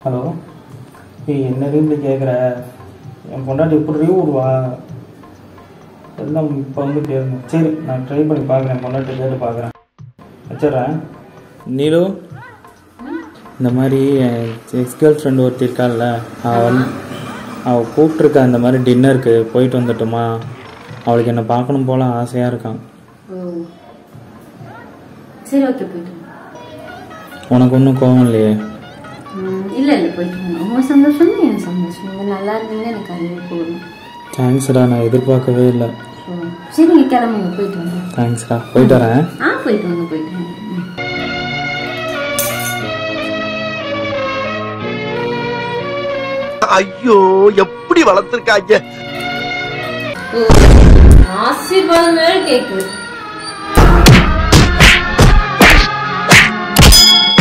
Hello ஏய் என்ன இப்படி கேட்குற என் பொண்டாட்டி எப்படி ரிவ்யூ விடுவா எல்லாம் இப்போ வந்து கேட்கணும் சரி நான் ட்ரை பண்ணி பார்க்குறேன் பொண்டாட்டி கேட்டு பார்க்குறேன் வச்சிடுறேன் நீலு இந்த மாதிரி எக்ஸ் கேர்ள் ஃப்ரெண்டு ஒருத்தி இருக்காள்ல அவள் வந்து அவள் கூப்பிட்ருக்கா இந்த மாதிரி டின்னருக்கு போயிட்டு வந்துட்டுமா அவளுக்கு என்னை பார்க்கணும் போல ஆசையாக இருக்கான் ஓ சரி ஓகே போயிட்டு வாங்க. உனக்கு ஒன்றும் கோவம் இல்லையே ம், இல்ல இல்ல போயிட்டு வாங்க உங்க சந்தோஷம் என் சந்தோஷம் நீங்க நல்லா இருந்தீங்க எனக்கு அதுவே போதும் தேங்க்ஸ்டா நான் எதிர்பார்க்கவே இல்லை ஓ, சரி நீங்க கிளம்புங்க போயிட்டு வாங்க தேங்க்ஸ்டா போயிட்டு வரேன் ஆ போயிட்டு வாங்க போயிட்டு வாங்க ம். ஐயோ எப்படி வளர்த்திருக்காங்க ஓ, ஆசீர்வாதம் வேற கேக்குது